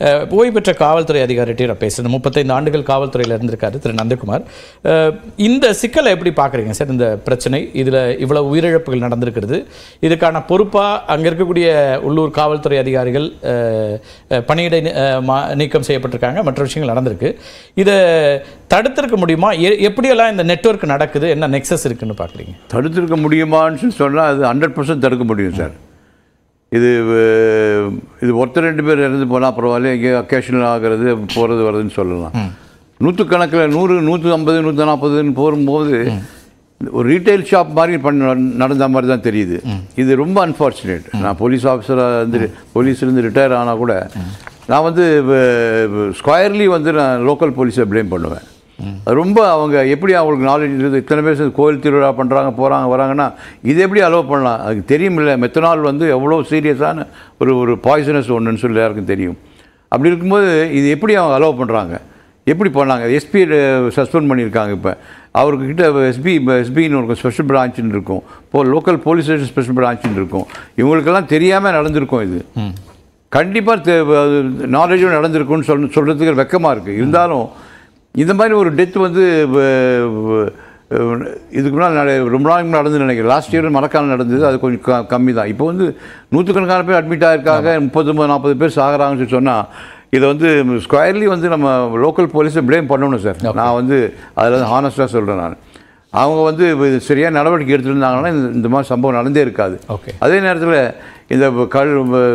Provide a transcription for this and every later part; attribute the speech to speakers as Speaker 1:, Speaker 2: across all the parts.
Speaker 1: அஹ், ஓய்வு பெற்ற காவல்துறை அதிகாரிகிட்ட நான் பேசுகிறேன் முப்பத்தைந்து ஆண்டுகள் காவல்துறையில் இருந்திருக்காரு திரு நந்தகுமார் அஹ், இந்த சிக்கலை எப்படி பார்க்குறீங்க சார் இந்த பிரச்சனை இதில் இவ்வளவு உயிரிழப்புகள் நடந்திருக்கிறது இதுக்கான பொறுப்பாக அங்கே இருக்கக்கூடிய உள்ளூர் காவல்துறை அதிகாரிகள் அஹ், அஹ், பணியிடை நி- அஹ், மா- நீக்கம் செய்யப்பட்டிருக்காங்க மற்ற விஷயங்கள் நடந்திருக்கு இதை தடுத்திருக்க முடியுமா எ- எப்படியெல்லாம் இந்த நெட்வொர்க் நடக்குது என்ன நெக்ஸஸ் இருக்குன்னு பார்க்குறீங்க
Speaker 2: தடுத்திருக்க முடியுமான்னு சொன்னால் அது ஹண்ட்ரட் பர்சன்ட் தடுக்க முடியும் சார் இது அஹ், இது ஒருத்தர் ரெண்டு பேர் இறந்து போனால் பரவாயில்ல எங்கேயோ அக்கேஷனல் ஆகிறது போகிறது வருதுன்னு சொல்லலாம் நூற்றுக்கணக்கில் நூறு நூற்றி ஐம்பது நூற்றி நாற்பதுன்னு போகும்போது ஒரு ரீட்டைல் ஷாப் மாதிரி பண்ண நடந்த மாதிரி தான் தெரியுது இது ரொம்ப அன்ஃபார்ச்சுனேட் நான் போலீஸ் ஆஃபீஸராக இருந்து போலீஸ்லேருந்து ரிட்டையர் ஆனால் கூட நான் வந்து ஸ்கொயர்லி வந்து நான் லோக்கல் போலீஸை ப்ளேம் பண்ணுவேன் அது ரொம்ப அவங்க எப்படி அவங்களுக்கு நாலேஜ் இருக்குது இத்தனை பேர் சேர்ந்து கோயில் திருவிழா பண்ணுறாங்க போகிறாங்க வராங்கன்னா இது எப்படி அலோவ் பண்ணலாம் அதுக்கு தெரியுமில்ல மெத்தனால் வந்து எவ்வளோ சீரியஸான ஒரு ஒரு பாய்சனஸ் ஒன்றுன்னு சொல்லி எல்லாருக்கும் தெரியும் அப்படி இருக்கும்போது இது எப்படி அவங்க அலோவ் பண்ணுறாங்க எப்படி பண்ணாங்க எஸ்பி சஸ்பெண்ட் பண்ணியிருக்காங்க இப்போ அவர்கிட்ட எஸ்பி எஸ்பின்னு ஒரு ஸ்பெஷல் பிரான்ச்சுன்னு இருக்கும் இப்போ லோக்கல் போலீஸ் ஸ்டேஷன் ஸ்பெஷல் பிரான்ச்சுன்னு இருக்கும் இவங்களுக்கெல்லாம் தெரியாமல் நடந்திருக்கும் இது கண்டிப்பாக நாலேஜும் நடந்திருக்கும்னு சொல் சொல்கிறதுக்கு வெக்கமாக இருக்குது இருந்தாலும் இந்த மாதிரி ஒரு டெத் வந்து வ- வ- இதுக்கு முன்னால் நட ரொம்ப நாளைக்கு முன்னாடி நடந்து நினைக்கிறேன் லாஸ்ட் இயர் மரக்காலம் நடந்தது அது கொஞ்சம் க கம்மி தான் இப்போ வந்து நூற்றுக்கணக்கான பேர் அட்மிட் ஆகிருக்காங்க முப்பது நாற்பது பேர் சாகுறாங்கன்னு சொல்லி சொன்னால் இதை வந்து ஸ்கொயர்லி வந்து நம்ம லோக்கல் போலீஸை ப்ளேம் பண்ணணும் சார் நான் வந்து அதில் ஹானஸ்ட்டாக சொல்கிறேன் நான் அவங்க வந்து இது சரியாக நடவடிக்கை எடுத்திருந்தாங்கன்னா இந்த இந்த மாதிரி சம்பவம் நடந்தே இருக்காது
Speaker 1: ஓகே
Speaker 2: அதே நேரத்தில் இந்த கள்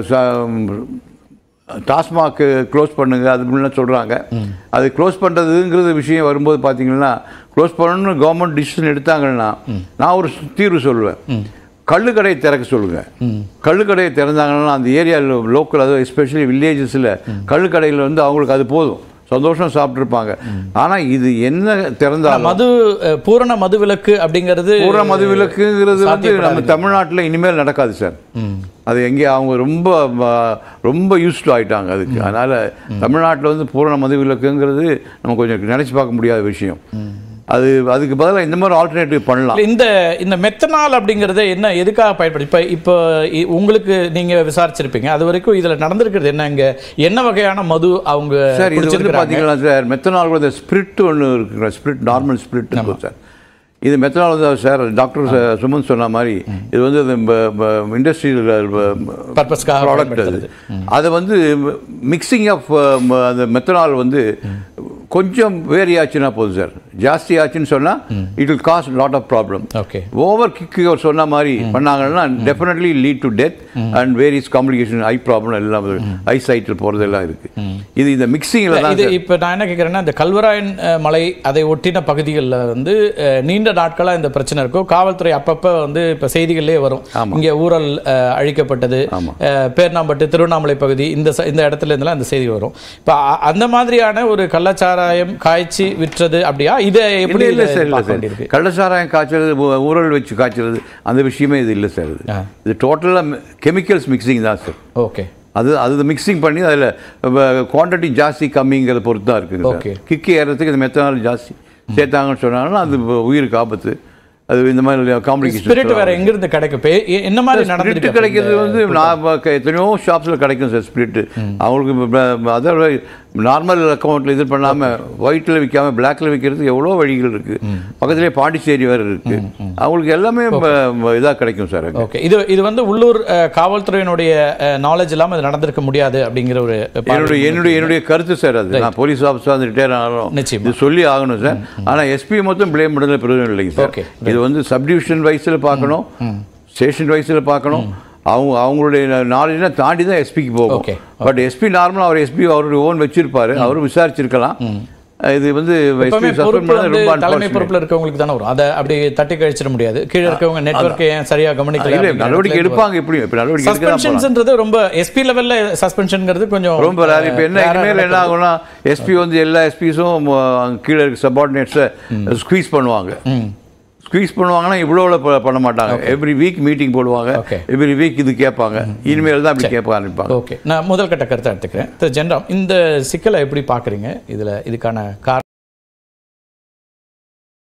Speaker 2: டாஸ்மாக் க்ளோஸ் பண்ணுங்க அது முன்னே சொல்கிறாங்க அது க்ளோஸ் பண்ணுறதுங்கிறது விஷயம் வரும்போது பார்த்தீங்கன்னா க்ளோஸ் பண்ணணும்னு கவர்மெண்ட் டிசிஷன் எடுத்தாங்கன்னா நான் ஒரு தீர்வு சொல்லுவேன் கள்ளுக்கடையை திறக்க சொல்லுங்க கள்ளுக்கடையை திறந்தாங்கன்னா அந்த ஏரியாவில் லோக்கல் அதாவது எஸ்பெஷலி வில்லேஜஸில் கள்ளுக்கடையில் வந்து அவங்களுக்கு அது போதும் சந்தோஷம் சாப்பிட்ருப்பாங்க ஆனால் இது என்ன திறந்தாலும்
Speaker 1: மது அஹ், பூரண மது விலக்கு அப்படிங்கிறது
Speaker 2: பூர்ண மது விலக்குங்கிறது வந்து
Speaker 1: சாத்தியப்படாது.
Speaker 2: நம்ம தமிழ்நாட்டில் இனிமேல் நடக்காது சார் அது எங்கே அவங்க ரொம்ப ம- ரொம்ப யூஸ்டு ஆயிட்டாங்க அதுக்கு அதனால் தமிழ்நாட்டில் வந்து பூரண மது விலக்குங்கிறது நம்ம கொஞ்சம் நினச்சி பார்க்க முடியாத விஷயம் அது அதுக்கு பதிலாக இந்த மாதிரி ஆல்டர்னேட்டிவ் பண்ணலாம்
Speaker 1: இல்ல, இந்த இந்த மெத்தனால் அப்படிங்கறது என்ன எதுக்காக பயன்படுது இப்போ இப்போ இ- உங்களுக்கு நீங்க விசாரிச்சிருப்பீங்க அது வரைக்கும் இதுல நடந்திருக்கிறது என்ன இங்க என்ன வகையான மது அவங்க
Speaker 2: சார் இது வந்து
Speaker 1: குடிச்சிருக்கிறாங்க?
Speaker 2: பார்த்தீங்கன்னா சார் மெத்தனால் கூட ஸ்பிரிட் ஒன்று இருக்குங்க ஸ்பிரிட் நார்மல் ஸ்பிரிட் இருக்கும் சார் இது மெத்தனால் வந்து சார் டாக்டர் ச- சுமன் சொன்ன மாதிரி இது வந்து இண்டஸ்ட்ரியல்
Speaker 1: Purpose-க்காக
Speaker 2: ப்ராடக்ட் அது அதை வந்து மிக்சிங் ஆஃப் அந்த மெத்தனால் வந்து கொஞ்சம் வேரி ஆச்சுன்னா போதும் சார் ஜாஸ்தி ஆச்சுன்னு சொன்னால் it will cause lot of problem
Speaker 1: okay
Speaker 2: over kick அவர் சொன்ன மாதிரி பண்ணாங்கன்னா definitely lead to death and various complication eye problem எல்லாம் ஐ சைட்டில் போகிறதெல்லாம் இருக்கு இது இந்த மிக்சிங்கில் தான்
Speaker 1: இது இப்போ நான் என்ன கேட்குறேன்னா இந்த கல்வராயன் அஹ், மலை அதை ஒட்டின பகுதிகளில் வந்து அஹ், நீண்ட நாட்களா இந்த பிரச்சனை இருக்கும் காவல்துறை அப்பப்போ வந்து இப்போ செய்திகள்லேயே வரும் இங்கே ஊழல் அஹ், அழிக்கப்பட்டது
Speaker 2: ஆமா.
Speaker 1: அஹ், பேர்ணாம்பட்டு திருவண்ணாமலை பகுதி இந்த ச- இந்த இடத்துல இருந்தெல்லாம் இந்த செய்தி வரும் இப்போ அ- அந்த மாதிரியான ஒரு கள்ளச்சாராயம் காய்ச்சி விற்றது அப்படியா இதை எப்படி
Speaker 2: இல்லை இல்லை
Speaker 1: இதை
Speaker 2: சார் இல்லை
Speaker 1: பார்க்க
Speaker 2: சார்
Speaker 1: வேண்டியிருக்கு
Speaker 2: கள்ளச்சாராயம் காய்ச்சறது ஊ- ஊறல் வச்சு காய்ச்சறது அந்த விஷயமே இது இல்லை சார் இது
Speaker 1: ஆ.
Speaker 2: இது டோட்டலாக கெமிக்கல்ஸ் மிக்சிங் தான் சார்
Speaker 1: ஓகே
Speaker 2: அது அது மிக்சிங் பண்ணி அதில் குவான்டிட்டி ஜாஸ்தி கம்மிங்கிறத பொறுத்து தான் இருக்குங்க
Speaker 1: Okay.
Speaker 2: சார் கிக்கு ஏறதுக்கு இந்த மெத்தனால் ஜாஸ்தி சேர்த்தாங்கன்னு சொன்னாங்கன்னா அது உயிருக்கு ஆபத்து அது இந்த மாதிரி காம்ப்ளிகேஷன்
Speaker 1: ஸ்பிரிட் வேற எங்கிருந்து கிடைக்கும் இப்போ எ- என்ன மாதிரி
Speaker 2: ஸ்பிரிட்
Speaker 1: நடந்துருக்கு
Speaker 2: கிடைக்கிறது வந்து நான் ப- க- எத்தனையோ ஷாப்ஸில் கிடைக்கும் சார் ஸ்பிரிட் அவங்களுக்கு அதர் நார்மல் அக்கௌண்ட்டில் இது பண்ணாமல் ஒயிட்டில் விற்காம பிளாக்ல விற்கிறதுக்கு எவ்வளோ வழிகள் இருக்குது பக்கத்துலேயே பாண்டிச்சேரி வேறு இருக்குது அவங்களுக்கு எல்லாமே இதாக கிடைக்கும் சார் அங்க.
Speaker 1: ஓகே இது இது வந்து உள்ளூர் அஹ், காவல்துறையினுடைய நாலேஜ் இல்லாம இது நடந்திருக்க முடியாது அப்படிங்கிற ஒரு பார்வை.
Speaker 2: என்னுடைய என்னுடைய என்னுடைய கருத்து சார் அது நான் போலீஸ் ஆஃபீஸர் வந்து ரிட்டையர் ஆனாலும்
Speaker 1: நிச்சயமா.
Speaker 2: இது சொல்லி ஆகணும் சார் ஆனால் எஸ்பி மொத்தம் ப்ளேம் பண்ணுறது பிரயோஜனம் இல்லைங்க சார்
Speaker 1: Okay.
Speaker 2: இது வந்து சப்டிவிஷன் வைஸில் பார்க்கணும் ஸ்டேஷன் வைஸில் பார்க்கணும் அவங்க அவங்களுடைய நாலேஜை தாண்டி தான் எஸ்பிக்கு போகும்
Speaker 1: Okay.
Speaker 2: பட் எஸ்பி நார்மலாக அவர் எஸ்பி அவருடைய ஓன் வச்சிருப்பாரு அவரும் விசாரிச்சிருக்கலாம் இது வந்து
Speaker 1: எப்பவுமே
Speaker 2: எஸ்பி
Speaker 1: பொறுப்பு
Speaker 2: சஸ்பெண்ட்
Speaker 1: வந்து
Speaker 2: ரொம்ப
Speaker 1: தலைமை
Speaker 2: unfortunate.
Speaker 1: பொறுப்புல இருக்கவங்களுக்கு தானே வரும் அதை அப்படி தட்டி கழிச்சிட முடியாது கீழே இருக்கவங்க நெட்வொர்க் ஏன் சரியா கவனிக்கல
Speaker 2: இல்லை
Speaker 1: அப்படிங்கிற
Speaker 2: நடவடிக்கை
Speaker 1: இடத்துல
Speaker 2: எடுப்பாங்க எப்படியும் இப்போ நடவடிக்கை எடுக்க தான் போறாங்க.
Speaker 1: சஸ்பென்ஷன்ஸ்ன்றது ரொம்ப எஸ்பி லெவல்ல சஸ்பென்ஷன்ங்கிறது கொஞ்சம்
Speaker 2: ரொம்ப ரேர் இப்போ என்ன
Speaker 1: rare ஆ
Speaker 2: இனிமேல் என்ன
Speaker 1: நடக்குது.
Speaker 2: ஆகும்னா எஸ்பி வந்து எல்லா எஸ்பிஸும் கீழே இருக்க சபார்டினேட்ஸை ஸ்குவீஸ் பண்ணுவாங்க ஸ்குவீஸ் பண்ணுவாங்கன்னா இவ்வளோ பண்ண மாட்டாங்க எவ்ரி வீக் மீட்டிங் போடுவாங்க
Speaker 1: Okay.
Speaker 2: எவ்ரி வீக் இது கேட்பாங்க இனிமேல் தான் அப்படி கேட்க ஆரம்பிப்பாங்க
Speaker 1: ஓகே நான் முதல் கட்ட கருத்தை எடுத்துக்கிறேன் திரு ஜென்ராம் இந்த சிக்கலை எப்படி பார்க்குறீங்க இதில் இதுக்கான காரணம்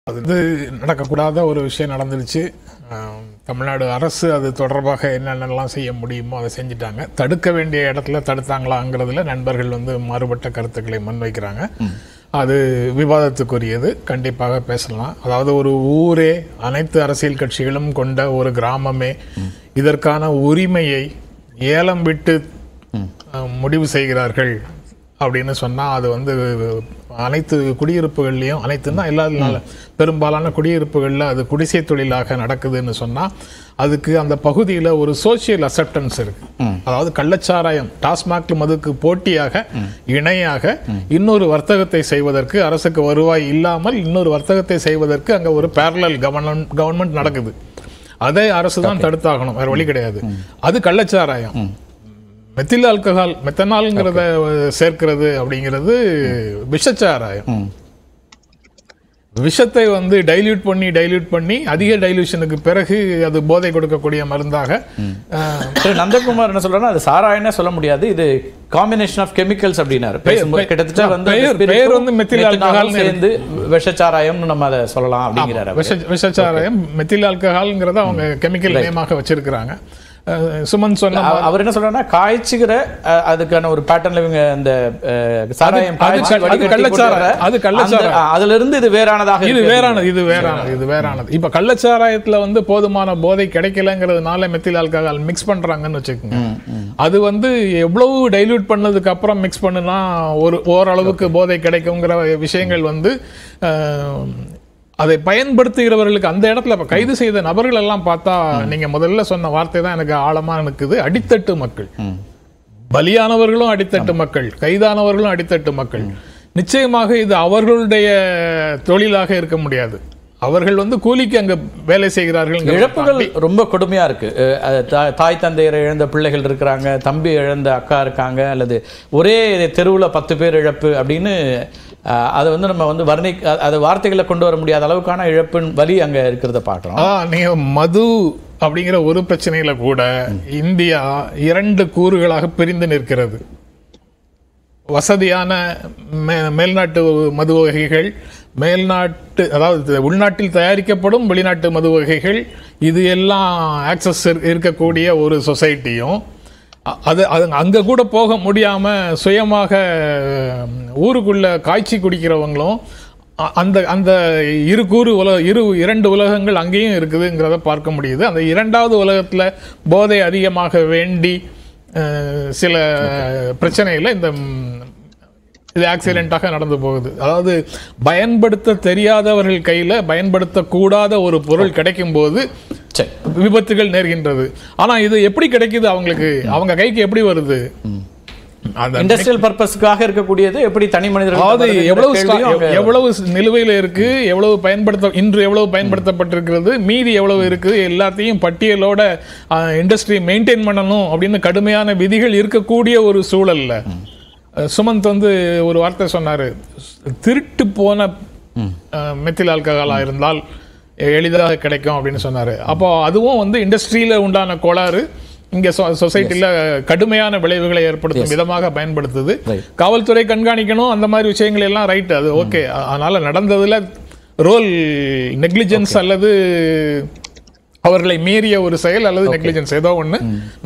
Speaker 3: அது வந்து நடக்கக்கூடாத ஒரு விஷயம் நடந்துருச்சு ஆம், தமிழ்நாடு அரசு அது தொடர்பாக என்னென்னலாம் செய்ய முடியுமோ அதை செஞ்சுட்டாங்க தடுக்க வேண்டிய இடத்துல தடுத்தாங்களாங்கிறதுல நண்பர்கள் வந்து மாறுபட்ட கருத்துக்களை முன்வைக்கிறாங்க அது விவாதத்துக்குரியது கண்டிப்பாக பேசலாம் அதாவது ஒரு ஊரே அனைத்து அரசியல் கட்சிகளும் கொண்ட ஒரு கிராமமே இதற்கான உரிமையை ஏலம் விட்டு அஹ், முடிவு செய்கிறார்கள் அப்படின்னு சொன்னா அது வந்து அனைத்து குடியிருப்புகள்லையும் அனைத்துன்னா எல்லா பெரும்பாலான குடியிருப்புகளில் அது குடிசை தொழிலாக நடக்குதுன்னு சொன்னா அதுக்கு அந்த பகுதியில் ஒரு சோசியல் அசெப்டன்ஸ் இருக்கு அதாவது கள்ளச்சாராயம் டாஸ்மாக் மதுக்கு போட்டியாக இணையாக இன்னொரு வர்த்தகத்தை செய்வதற்கு அரசுக்கு வருவாய் இல்லாமல் இன்னொரு வர்த்தகத்தை செய்வதற்கு அங்க ஒரு பேரலல் கவர்மெண்ட் கவர்மெண்ட் நடக்குது அதை அரசு தான் தடுத்தாகணும் வேற வழி கிடையாது அது கள்ளச்சாராயம் மெத்தில் ஆல்கஹால் மெத்தனால்ங்கிறத சேர்க்கிறது அப்படிங்கிறது விஷச்சாராயம் விஷத்தை வந்து டைல்யூட் பண்ணி டைல்யூட் பண்ணி அதிக டைல்யூஷனுக்கு பிறகு அது போதை கொடுக்கக்கூடிய மருந்தாக அஹ்,
Speaker 1: திரு நந்தகுமார் என்ன சொல்றாருன்னா அது சாராயம்னே சொல்ல முடியாது இது காம்பினேஷன் ஆஃப் கெமிக்கல்ஸ் அப்படின்னாரு பேசும்போது
Speaker 3: பெயர்
Speaker 1: கிட்டத்தட்ட வந்து
Speaker 3: பெயர்
Speaker 1: அந்த spirit
Speaker 3: பெயர்
Speaker 1: உம்
Speaker 3: வந்து மெத்தில்
Speaker 1: methanol உம்
Speaker 3: alcohol னு
Speaker 1: சேர்ந்து விஷச்சாராயம்னு நம்ம அதை சொல்லலாம் அப்படிங்கிறாரு அவரு.
Speaker 3: விஷ விஷச்சாராயம் மெத்தில் ஆல்கஹால்ங்கிறத அவங்க கெமிக்கல் நேமாக வச்சிருக்கிறாங்க அஹ், சுமன் சொன்ன
Speaker 1: அவ- அவர் என்ன சொல்றாருன்னா காய்ச்சுகிற அஹ், அதுக்கான ஒரு பேட்டர்ன்ல இவங்க அந்த அஹ், சாராயம்
Speaker 3: அது
Speaker 1: காய்ச்சி
Speaker 3: கள்ள- அது
Speaker 1: வடிகட்டி
Speaker 3: கள்ளச்சாராயம்.
Speaker 1: கொண்டு வர
Speaker 3: அது கள்ளச்சாராயம்.
Speaker 1: அந்த- அதுல இருந்து இது வேறானதாக
Speaker 3: இது
Speaker 1: இருக்கு.
Speaker 3: வேறானது இது வேறானது இது வேறானது இப்ப கள்ளச்சாராயத்துல வந்து போதுமான போதை கிடைக்கலங்கிறதுனால மெத்தில் ஆல்கஹால் மிக்ஸ் பண்றாங்கன்னு வச்சுக்கோங்க அது வந்து எவ்வளவு டைல்யூட் பண்ணதுக்கு அப்புறம் மிக்ஸ் பண்ணுனா ஒரு ஓரளவுக்கு போதை கிடைக்குங்கிற விஷயங்கள் வந்து அஹ், அதை பயன்படுத்துகிறவர்களுக்கு அந்த இடத்துல இப்ப கைது செய்த நபர்கள் எல்லாம் பார்த்தா நீங்க முதல்ல சொன்ன வார்த்தை தான் எனக்கு ஆழமா இருக்குது அடித்தட்டு மக்கள் பலியானவர்களும் அடித்தட்டு மக்கள் கைதானவர்களும் அடித்தட்டு மக்கள் நிச்சயமாக இது அவர்களுடைய தொழிலாக இருக்க முடியாது அவர்கள் வந்து கூலிக்கு அங்க வேலை செய்கிறார்கள்
Speaker 1: இழப்புகள் ரொம்ப கொடுமையா இருக்கு அஹ் அது தா- தாய் தந்தையரை இழந்த பிள்ளைகள் இருக்கிறாங்க தம்பி இழந்த அக்கா இருக்காங்க அல்லது ஒரே தெருவுல பத்து பேர் இழப்பு அப்படின்னு அஹ், அதை வந்து நம்ம வந்து வர்ணி அ- அது வார்த்தைகளை கொண்டு வர முடியாத அளவுக்கான இழப்பின் வலி அங்க இருக்கிறத பார்க்குறோம்
Speaker 3: ஆ நீங்க மது அப்படிங்கிற ஒரு பிரச்சனையில கூட இந்தியா இரண்டு கூறுகளாக பிரிந்து நிற்கிறது வசதியான மே- மேல்நாட்டு மது வகைகள் மேல்நாட்டு அதாவது உள்நாட்டில் தயாரிக்கப்படும் வெளிநாட்டு மது வகைகள் இது எல்லாம் ஆக்சஸ் இருக்கக்கூடிய ஒரு சொசைட்டியும் அ- அது அது அங்க கூட போக முடியாம சுயமாக உம், ஊருக்குள்ள காய்ச்சி குடிக்கிறவங்களும் அ- அந்த அந்த இரு கூறு உலக இரு இரண்டு உலகங்கள் அங்கேயும் இருக்குதுங்கிறத பார்க்க முடியுது அந்த இரண்டாவது உலகத்துல போதை அதிகமாக வேண்டி அஹ், சில பிரச்சனைகளை இந்த ம், இது ஆக்சிடென்ட்டாக நடந்து போகுது அதாவது பயன்படுத்த தெரியாதவர்கள் கையில பயன்படுத்தக்கூடாத ஒரு பொருள் கிடைக்கும் போது
Speaker 1: சரி
Speaker 3: விபத்துகள் நேர்கின்றது ஆனா இது எப்படி கிடைக்குது அவங்களுக்கு அவங்க கைக்கு எப்படி வருது அந்த
Speaker 1: இண்டஸ்ட்ரியல் பர்பஸ்க்காக இருக்கக்கூடியது எப்படி தனி மனிதர்கள்
Speaker 3: அதாவது எவ்வளவு ஸ்டா- எவ்வளவு நிலுவையில இருக்கு எவ்வளவு பயன்படுத்த இன்று எவ்வளவு பயன்படுத்தப்பட்டிருக்கிறது மீதி எவ்வளவு இருக்கு எல்லாத்தையும் பட்டியலோட இண்டஸ்ட்ரி மெயின்டைன் பண்ணணும் அப்படின்னு கடுமையான விதிகள் இருக்கக்கூடிய ஒரு சூழல்ல அஹ், சுமந்த் வந்து ஒரு வார்த்தை சொன்னாரு திருட்டு போன அஹ், மெத்தில் ஆல்கஹாலா இருந்தால் எளிதாக கிடைக்கும் அப்படின்னு சொன்னாரு அப்போ அதுவும் வந்து இண்டஸ்ட்ரியில உண்டான கோளாறு இங்க சொசைட்டில கடுமையான விளைவுகளை ஏற்படுத்தும் விதமாக பயன்படுத்துது
Speaker 1: Right.
Speaker 3: காவல்துறை கண்காணிக்கணும் அந்த மாதிரி விஷயங்கள் எல்லாம் ரைட் அது ஓகே அதனால நடந்ததுல ரோல் நெக்லிஜென்ஸ் அல்லது அவர்களை மீறிய ஒரு செயல் அல்லது நெக்லிஜென்ஸ் ஏதோ ஒண்ணு